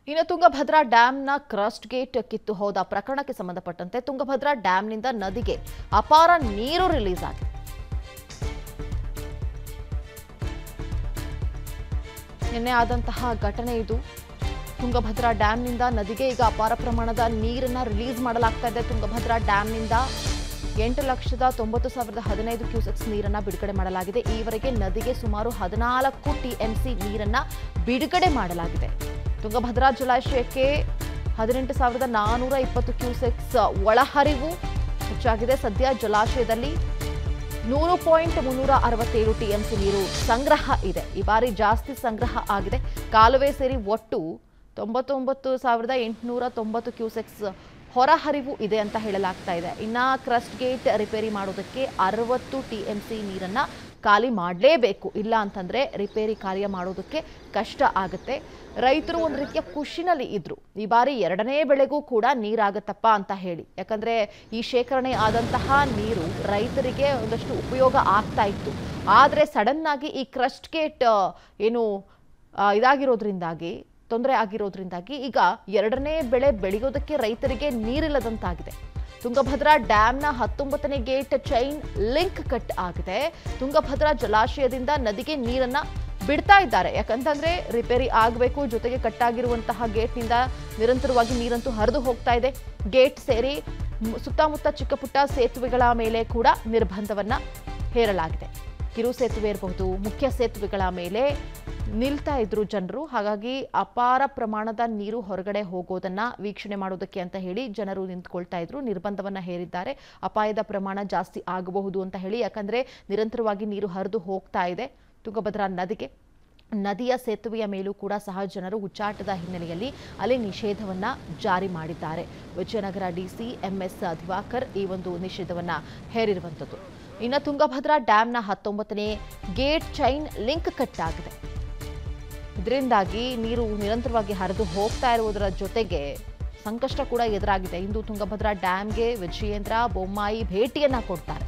ಇನ್ನು ತುಂಗಭದ್ರಾ ಡ್ಯಾಂನ crest gate ಕಿತ್ತು ಹೋದ ಪ್ರಕರಣಕ್ಕೆ ಸಂಬಂಧಪಟ್ಟಂತೆ ತುಂಗಭದ್ರಾ ಡ್ಯಾಂನಿಂದ ನದಿಗೆ ಅಪಾರ ನೀರು ರಿಲೀಸ್ ಆಗಿದೆ ನಿನ್ನೆ ಆದಂತಹ ಘಟನೆ ಇದು ತುಂಗಭದ್ರಾ ಡ್ಯಾಂನಿಂದ ನದಿಗೆ ಈಗ ಅಪಾರ ಪ್ರಮಾಣದ ನೀರನ್ನ ರಿಲೀಸ್ ಮಾಡಲಾಗ್ತಾ ಇದೆ ತುಂಗಭದ್ರಾ ಡ್ಯಾಂನಿಂದ ಎಂಟು ಲಕ್ಷದ ತೊಂಬತ್ತು ಸಾವಿರದ ಹದಿನೈದು ಕ್ಯೂಸೆಕ್ಸ್ ನೀರನ್ನ ಬಿಡುಗಡೆ ಮಾಡಲಾಗಿದೆ ಈವರೆಗೆ ನದಿಗೆ ಸುಮಾರು ಹದಿನಾಲ್ಕು ಟಿಎಂಸಿ ನೀರನ್ನ ಬಿಡುಗಡೆ ಮಾಡಲಾಗಿದೆ ತುಂಗಭದ್ರಾ ಜಲಾಶಯಕ್ಕೆ ಹದಿನೆಂಟು ಸಾವಿರದ ನಾನೂರ ಇಪ್ಪತ್ತು ಕ್ಯೂಸೆಕ್ಸ್ ಒಳಹರಿವು ಹೆಚ್ಚಾಗಿದೆ ಸದ್ಯ ಜಲಾಶಯದಲ್ಲಿ ನೂರು ಪಾಯಿಂಟ್ ಮುನ್ನೂರ ಅರವತ್ತೇಳು ಟಿಎಂಸಿ ನೀರು ಸಂಗ್ರಹ ಇದೆ ಈ ಬಾರಿ ಜಾಸ್ತಿ ಸಂಗ್ರಹ ಆಗಿದೆ ಕಾಲುವೆ ಸೇರಿ ಒಟ್ಟು ತೊಂಬತ್ತೊಂಬತ್ತು ಸಾವಿರದ ಎಂಟುನೂರ ತೊಂಬತ್ತು ಕ್ಯೂಸೆಕ್ಸ್ ಹೊರಹರಿವು ಇದೆ ಅಂತ ಹೇಳಲಾಗ್ತಾ ಇದೆ ಇನ್ನ ಕ್ರಸ್ಟ್ ಗೇಟ್ ರಿಪೇರಿ ಮಾಡೋದಕ್ಕೆ ಅರವತ್ತು ಟಿಎಂಸಿ ನೀರನ್ನ ಖಾಲಿ ಮಾಡಲೇಬೇಕು ಇಲ್ಲ ಅಂತಂದ್ರೆ ರಿಪೇರಿ ಕಾರ್ಯ ಮಾಡೋದಕ್ಕೆ ಕಷ್ಟ ಆಗುತ್ತೆ ರೈತರು ಒಂದು ರೀತಿಯ ಖುಷಿನಲ್ಲಿ ಇದ್ರು ಈ ಬಾರಿ ಎರಡನೇ ಬೆಳೆಗೂ ಕೂಡ ನೀರಾಗತ್ತಪ್ಪ ಅಂತ ಹೇಳಿ ಯಾಕಂದ್ರೆ ಈ ಶೇಖರಣೆ ಆದಂತಹ ನೀರು ರೈತರಿಗೆ ಒಂದಷ್ಟು ಉಪಯೋಗ ಆಗ್ತಾ ಇತ್ತು ಆದ್ರೆ ಸಡನ್ ಆಗಿ ಈ ಕ್ರಸ್ಟ್ ಗೇಟ್ ಏನು ಆ, ಇದಾಗಿರೋದ್ರಿಂದಾಗಿ ತೊಂದರೆ ಆಗಿರೋದ್ರಿಂದಾಗಿ ಈಗ ಎರಡನೇ ಬೆಳೆ ಬೆಳೆಯೋದಕ್ಕೆ ರೈತರಿಗೆ ನೀರಿಲ್ಲದಂತಾಗಿದೆ ತುಂಗಭದ್ರಾ ಡ್ಯಾಂನ ಹತ್ತೊಂಬತ್ತನೇ ಗೇಟ್ ಚೈನ್ ಲಿಂಕ್ ಕಟ್ ಆಗಿದೆ ತುಂಗಭದ್ರಾ ಜಲಾಶಯದಿಂದ ನದಿಗೆ ನೀರನ್ನ ಬಿಡ್ತಾ ಇದ್ದಾರೆ ಯಾಕಂತಂದ್ರೆ ರಿಪೇರಿ ಆಗಬೇಕು ಜೊತೆಗೆ ಕಟ್ಟಾಗಿರುವಂತಹ ಗೇಟ್ನಿಂದ ನಿರಂತರವಾಗಿ ನೀರಂತೂ ಹರಿದು ಹೋಗ್ತಾ ಇದೆ ಗೇಟ್ ಸೇರಿ ಮ್- ಸುತ್ತಮುತ್ತ ಚಿಕ್ಕ ಪುಟ್ಟ ಸೇತುವೆಗಳ ಮೇಲೆ ಕೂಡ ನಿರ್ಬಂಧವನ್ನ ಹೇರಲಾಗಿದೆ ಕಿರು ಸೇತುವೆ ಇರಬಹುದು ಮುಖ್ಯ ಸೇತುವೆಗಳ ಮೇಲೆ ನಿಲ್ತಾ ಇದ್ರು ಜನರು ಹಾಗಾಗಿ ಅಪಾರ ಪ್ರಮಾಣದ ನೀರು ಹೊರಗಡೆ ಹೋಗೋದನ್ನ ವೀಕ್ಷಣೆ ಮಾಡೋದಕ್ಕೆ ಅಂತ ಹೇಳಿ ಜನರು ನಿಂತ್ಕೊಳ್ತಾ ಇದ್ರು ನಿರ್ಬಂಧವನ್ನ ಹೇರಿದ್ದಾರೆ ಅಪಾಯದ ಪ್ರಮಾಣ ಜಾಸ್ತಿ ಆಗಬಹುದು ಅಂತ ಹೇಳಿ ಯಾಕಂದ್ರೆ ನಿರಂತರವಾಗಿ ನೀರು ಹರಿದು ಹೋಗ್ತಾ ಇದೆ ತುಂಗಭದ್ರಾ ನದಿಗೆ ನದಿಯ ಸೇತುವೆಯ ಮೇಲೂ ಕೂಡ ಸಹ ಜನರು ಹುಚ್ಚಾಟದ ಹಿನ್ನೆಲೆಯಲ್ಲಿ ಅಲ್ಲಿ ನಿಷೇಧವನ್ನ ಜಾರಿ ಮಾಡಿದ್ದಾರೆ ವಿಜಯನಗರ ಡಿಸಿ ಎಂಎಸ್ ದಿವಾಕರ್ ಈ ಒಂದು ನಿಷೇಧವನ್ನ ಹೇರಿರುವಂಥದ್ದು ಇನ್ನು ತುಂಗಭದ್ರಾ ಡ್ಯಾಂನ ಹತ್ತೊಂಬತ್ತನೇ ಗೇಟ್ ಚೈನ್ ಲಿಂಕ್ ಕಟ್ ಆಗಿದೆ ಇದರಿಂದಾಗಿ ನೀರು ನಿರಂತರವಾಗಿ ಹರಿದು ಹೋಗ್ತಾ ಇರುವುದರ ಜೊತೆಗೆ ಸಂಕಷ್ಟ ಕೂಡ ಎದುರಾಗಿದೆ ಇಂದು ತುಂಗಭದ್ರಾ ಡ್ಯಾಂಗೆ ವಿಜಯೇಂದ್ರ ಬೊಮ್ಮಾಯಿ ಭೇಟಿಯನ್ನ ಕೊಡ್ತಾರೆ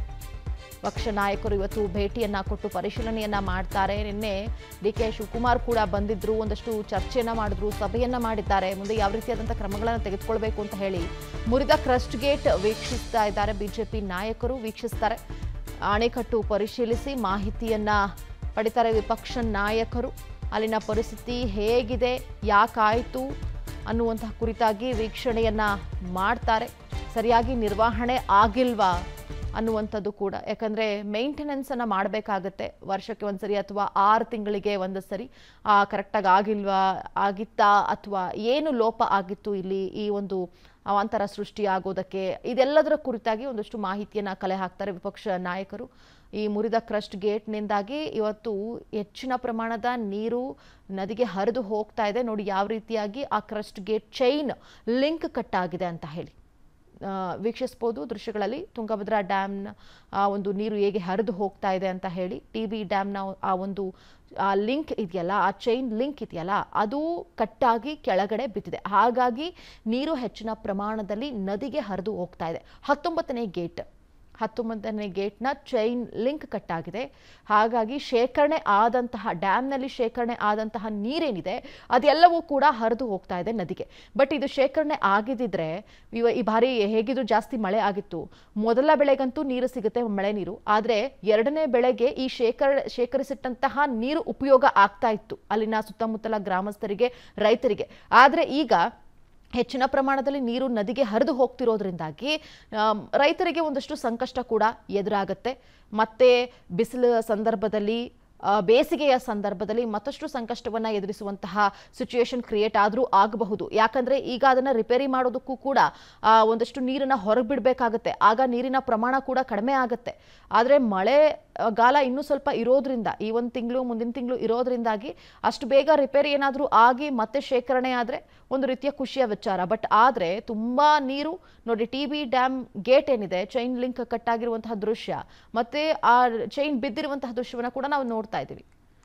ಪಕ್ಷ ನಾಯಕರು ಇವತ್ತು ಭೇಟಿಯನ್ನ ಕೊಟ್ಟು ಪರಿಶೀಲನೆಯನ್ನ ಮಾಡ್ತಾರೆ ನಿನ್ನೆ ಡಿ ಕೆ ಶಿವಕುಮಾರ್ ಕೂಡ ಬಂದಿದ್ರು ಒಂದಷ್ಟು ಚರ್ಚೆಯನ್ನ ಮಾಡಿದ್ರು ಸಭೆಯನ್ನ ಮಾಡಿದ್ದಾರೆ ಮುಂದೆ ಯಾವ ರೀತಿಯಾದಂಥ ಕ್ರಮಗಳನ್ನು ತೆಗೆದುಕೊಳ್ಬೇಕು ಅಂತ ಹೇಳಿ ಮುರಿದ ಕ್ರಸ್ಟ್ ಗೇಟ್ ವೀಕ್ಷಿಸ್ತಾ ಇದ್ದಾರೆ ಬಿಜೆಪಿ ನಾಯಕರು ವೀಕ್ಷಿಸ್ತಾರೆ ಅಣೆಕಟ್ಟು ಪರಿಶೀಲಿಸಿ ಮಾಹಿತಿಯನ್ನ ಪಡಿತಾರೆ ವಿಪಕ್ಷ ನಾಯಕರು ಅಲ್ಲಿನ ಪರಿಸ್ಥಿತಿ ಹೇಗಿದೆ ಯಾಕಾಯಿತು ಅನ್ನುವಂತಹ ಕುರಿತಾಗಿ ವೀಕ್ಷಣೆಯನ್ನ ಮಾಡ್ತಾರೆ ಸರಿಯಾಗಿ ನಿರ್ವಹಣೆ ಆಗಿಲ್ವಾ ಅನ್ನುವಂಥದ್ದು ಕೂಡ ಯಾಕಂದ್ರೆ ಮೇಂಟೆನೆನ್ಸ್ ಅನ್ನ ಮಾಡಬೇಕಾಗತ್ತೆ ವರ್ಷಕ್ಕೆ ಒಂದ್ಸರಿ ಅಥವಾ ಆರು ತಿಂಗಳಿಗೆ ಒಂದು ಸರಿ ಆ ಕರೆಕ್ಟಾಗಿ ಆಗಿಲ್ವಾ ಆಗಿತ್ತಾ ಅಥವಾ ಏನು ಲೋಪ ಆಗಿತ್ತು ಇಲ್ಲಿ ಈ ಒಂದು ಅವಾಂತರ ಸೃಷ್ಟಿ ಆಗೋದಕ್ಕೆ ಇದೆಲ್ಲದರ ಕುರಿತಾಗಿ ಒಂದಷ್ಟು ಮಾಹಿತಿಯನ್ನ ಕಲೆ ಹಾಕ್ತಾರೆ ವಿಪಕ್ಷ ನಾಯಕರು ಈ ಮುರಿದ ಕ್ರಸ್ಟ್ ಗೇಟ್ನಿಂದಾಗಿ ಇವತ್ತು ಹೆಚ್ಚಿನ ಪ್ರಮಾಣದ ನೀರು ನದಿಗೆ ಹರಿದು ಹೋಗ್ತಾ ಇದೆ ನೋಡಿ ಯಾವ ರೀತಿಯಾಗಿ ಆ crest gate chain link cut ಆಗಿದೆ ಅಂತ ಹೇಳಿ ಆ, ವೀಕ್ಷಿಸ್ಬೋದು ದೃಶ್ಯಗಳಲ್ಲಿ ತುಂಗಭದ್ರಾ ಡ್ಯಾಮ್ನ ಆ ಒಂದು ನೀರು ಹೇಗೆ ಹರಿದು ಹೋಗ್ತಾ ಇದೆ ಅಂತ ಹೇಳಿ ಟಿ ಬಿ ಡ್ಯಾಮ್ನ ಆ ಒಂದು ಆ ಲಿಂಕ್ ಇದೆಯಲ್ಲ ಆ ಚೈನ್ ಲಿಂಕ್ ಇದೆಯಲ್ಲ ಅದು ಕಟ್ಟಾಗಿ ಕೆಳಗಡೆ ಬಿದ್ದಿದೆ ಹಾಗಾಗಿ ನೀರು ಹೆಚ್ಚಿನ ಪ್ರಮಾಣದಲ್ಲಿ ನದಿಗೆ ಹರಿದು ಹೋಗ್ತಾ ಇದೆ ಹತ್ತೊಂಬತ್ತನೇ ಗೇಟ್ ಹತ್ತೊಂಬತ್ತನೇ ಗೇಟ್ನ ಚೈನ್ ಲಿಂಕ್ ಕಟ್ ಆಗಿದೆ ಹಾಗಾಗಿ ಶೇಖರಣೆ ಆದಂತಹ ಡ್ಯಾಮ್ನಲ್ಲಿ ಶೇಖರಣೆ ಆದಂತಹ ನೀರೇನಿದೆ ಅದೆಲ್ಲವೂ ಕೂಡ ಹರಿದು ಹೋಗ್ತಾ ಇದೆ ನದಿಗೆ ಬಟ್ ಇದು ಶೇಖರಣೆ ಆಗಿದ್ದಿದ್ರೆ ಇವ ಈ ಬಾರಿ ಹೇಗಿದ್ರು ಜಾಸ್ತಿ ಮಳೆ ಆಗಿತ್ತು ಮೊದಲ ಬೆಳೆಗಂತೂ ನೀರು ಸಿಗುತ್ತೆ ಮಳೆ ನೀರು ಆದರೆ ಎರಡನೇ ಬೆಳೆಗೆ ಈ ಶೇಖರ ಶೇಖರಿಸಿಟ್ಟಂತಹ ನೀರು ಉಪಯೋಗ ಆಗ್ತಾ ಇತ್ತು ಅಲ್ಲಿನ ಸುತ್ತಮುತ್ತಲ ಗ್ರಾಮಸ್ಥರಿಗೆ ರೈತರಿಗೆ ಆದರೆ ಈಗ ಹೆಚ್ಚಿನ ಪ್ರಮಾಣದಲ್ಲಿ ನೀರು ನದಿಗೆ ಹರಿದು ಹೋಗ್ತಿರೋದ್ರಿಂದಾಗಿ ಆಮ್, ರೈತರಿಗೆ ಒಂದಷ್ಟು ಸಂಕಷ್ಟ ಕೂಡ ಎದುರಾಗುತ್ತೆ ಮತ್ತೆ ಬಿಸಿಲು ಸಂದರ್ಭದಲ್ಲಿ ಆ, ಬೇಸಿಗೆಯ ಸಂದರ್ಭದಲ್ಲಿ ಮತ್ತಷ್ಟು ಸಂಕಷ್ಟವನ್ನ ಎದುರಿಸುವಂತಹ ಸಿಚುಯೇಷನ್ ಕ್ರಿಯೇಟ್ ಆದರೂ ಆಗಬಹುದು ಯಾಕಂದ್ರೆ ಈಗ ಅದನ್ನ ರಿಪೇರಿ ಮಾಡೋದಕ್ಕೂ ಕೂಡ ಆ, ಒಂದಷ್ಟು ನೀರನ್ನ ಹೊರಗೆ ಬಿಡಬೇಕಾಗತ್ತೆ ಆಗ ನೀರಿನ ಪ್ರಮಾಣ ಕೂಡ ಕಡಿಮೆ ಆಗುತ್ತೆ ಆದರೆ ಮಳೆ ಆ, ಗಾಲ ಇನ್ನೂ ಸ್ವಲ್ಪ ಇರೋದ್ರಿಂದ ಈ ಒಂದು ತಿಂಗಳು ಮುಂದಿನ ತಿಂಗಳು ಇರೋದ್ರಿಂದಾಗಿ ಅಷ್ಟು ಬೇಗ ರಿಪೇರಿ ಏನಾದರೂ ಆಗಿ ಮತ್ತೆ ಶೇಖರಣೆ ಆದರೆ ಒಂದು ರೀತಿಯ ಖುಷಿಯ ವಿಚಾರ ಬಟ್ ಆದರೆ ತುಂಬಾ ನೀರು ನೋಡಿ ಟಿ ಬಿ ಡ್ಯಾಮ್ ಗೇಟ್ ಏನಿದೆ ಚೈನ್ ಲಿಂಕ್ ಕಟ್ ಆಗಿರುವಂತಹ ದೃಶ್ಯ ಮತ್ತೆ ಆ ಚೈನ್ ಬಿದ್ದಿರುವಂತಹ ದೃಶ್ಯವನ್ನ ಕೂಡ ನಾವು ನೋಡ್ತಾ ಇದ್ದೀವಿ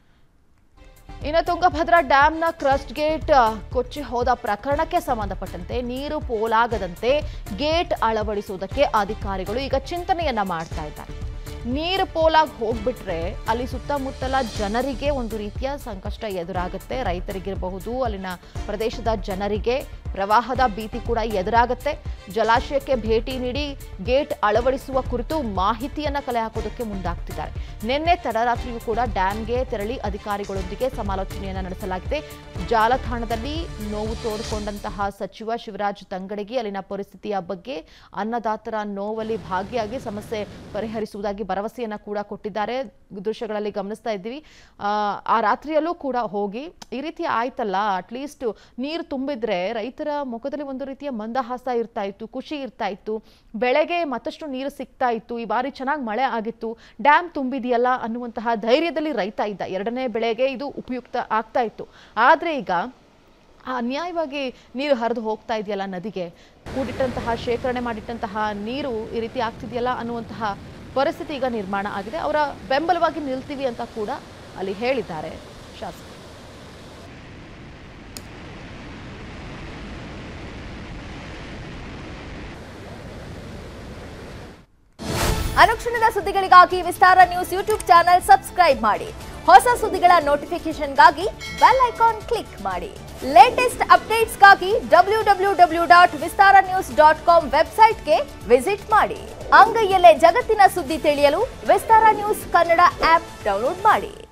ಇನ್ನು ತುಂಗಭದ್ರಾ ಡ್ಯಾಂನ ಕ್ರಸ್ಟ್ ಗೇಟ್ ಕೊಚ್ಚಿ ಹೋದ ಪ್ರಕರಣಕ್ಕೆ ಸಂಬಂಧಪಟ್ಟಂತೆ ನೀರು ಪೋಲಾಗದಂತೆ ಗೇಟ್ ಅಳವಡಿಸುವುದಕ್ಕೆ ಅಧಿಕಾರಿಗಳು ಈಗ ಚಿಂತನೆಯನ್ನ ಮಾಡ್ತಾ ಇದ್ದಾರೆ ನೀರು ಪೋಲಾಗಿ ಹೋಗ್ಬಿಟ್ರೆ ಅಲ್ಲಿ ಸುತ್ತಮುತ್ತಲ ಜನರಿಗೆ ಒಂದು ರೀತಿಯ ಸಂಕಷ್ಟ ಎದುರಾಗುತ್ತೆ ರೈತರಿಗಿರಬಹುದು ಅಲ್ಲಿನ ಪ್ರದೇಶದ ಜನರಿಗೆ ಪ್ರವಾಹದ ಭೀತಿ ಕೂಡ ಎದುರಾಗುತ್ತೆ ಜಲಾಶಯಕ್ಕೆ ಭೇಟಿ ನೀಡಿ ಗೇಟ್ ಅಳವಡಿಸುವ ಕುರಿತು ಮಾಹಿತಿಯನ್ನ ಕಲೆ ಹಾಕೋದಕ್ಕೆ ಮುಂದಾಗ್ತಿದ್ದಾರೆ ನಿನ್ನೆ ತಡರಾತ್ರಿಯೂ ಕೂಡ ಡ್ಯಾಂಗೆ ತೆರಳಿ ಅಧಿಕಾರಿಗಳೊಂದಿಗೆ ಸಮಾಲೋಚನೆಯನ್ನ ನಡೆಸಲಾಗಿದೆ ಜಾಲತಾಣದಲ್ಲಿ ನೋವು ತೋಡಿಕೊಂಡಂತಹ ಸಚಿವ ಶಿವರಾಜ್ ತಂಗಡಗಿ ಅಲ್ಲಿನ ಪರಿಸ್ಥಿತಿಯ ಬಗ್ಗೆ ಅನ್ನದಾತರ ನೋವಲ್ಲಿ ಭಾಗಿಯಾಗಿ ಸಮಸ್ಯೆ ಪರಿಹರಿಸುವುದಾಗಿ ಭರವಸೆಯನ್ನ ಕೂಡ ಕೊಟ್ಟಿದ್ದಾರೆ ದೃಶ್ಯಗಳಲ್ಲಿ ಗಮನಿಸ್ತಾ ಇದ್ದೀವಿ ಆ, ಆ ರಾತ್ರಿಯಲ್ಲೂ ಕೂಡ ಹೋಗಿ ಈ ರೀತಿ ಆಯ್ತಲ್ಲ ಅಟ್ಲೀಸ್ಟ್ ನೀರು ತುಂಬಿದ್ರೆ ರೈತರ ಮುಖದಲ್ಲಿ ಒಂದು ರೀತಿಯ ಮಂದಹಾಸ ಇರ್ತಾ ಇತ್ತು ಖುಷಿ ಇರ್ತಾ ಇತ್ತು ಬೆಳೆಗೆ ಮತ್ತಷ್ಟು ನೀರು ಸಿಗ್ತಾ ಇತ್ತು ಈ ಬಾರಿ ಚೆನ್ನಾಗಿ ಮಳೆ ಆಗಿತ್ತು ಡ್ಯಾಮ್ ತುಂಬಿದೆಯಲ್ಲ ಅನ್ನುವಂತಹ ಧೈರ್ಯದಲ್ಲಿ ರೈತ ಇದ್ದ ಎರಡನೇ ಬೆಳೆಗೆ ಇದು ಉಪಯುಕ್ತ ಆಗ್ತಾ ಇತ್ತು ಆದರೆ ಈಗ ಆ ಅನ್ಯಾಯವಾಗಿ ನೀರು ಹರಿದು ಹೋಗ್ತಾ ಇದೆಯಲ್ಲ ನದಿಗೆ ಕೂಡಿಟ್ಟಂತಹ ಶೇಖರಣೆ ಮಾಡಿಟ್ಟಂತಹ ನೀರು ಈ ರೀತಿ ಆಗ್ತಿದೆಯಲ್ಲ ಅನ್ನುವಂತಹ ಪರಿಸ್ಥಿತಿ ಈಗ ನಿರ್ಮಾಣ ಆಗಿದೆ ಅವರ ಬೆಂಬಲವಾಗಿ ನಿಲ್ತೀವಿ ಅಂತ ಕೂಡ ಅಲ್ಲಿ ಹೇಳಿದ್ದಾರೆ ಶಾಸಕರು ಅನುಕ್ಷಣದ ಸುದ್ದಿಗಳಿಗಾಗಿ Vistara news YouTube channel subscribe ಮಾಡಿ ಹೊಸ ಸುದ್ದಿಗಳ ನೋಟಿಫಿಕೇಶನ್ಗಾಗಿ ಬೆಲ್ ಐಕಾನ್ ಕ್ಲಿಕ್ ಮಾಡಿ ಲೇಟೆಸ್ಟ್ ಅಪ್ಡೇಟ್ಸ್ಗಾಗಿ W W W dot Vistara news dot com ವೆಬ್ಸೈಟ್ಗೆ ವಿಸಿಟ್ ಮಾಡಿ ಅಂಗೈಯಲ್ಲೇ ಜಗತ್ತಿನ ಸುದ್ದಿ ತಿಳಿಯಲು Vistara news Kannada app download ಮಾಡಿ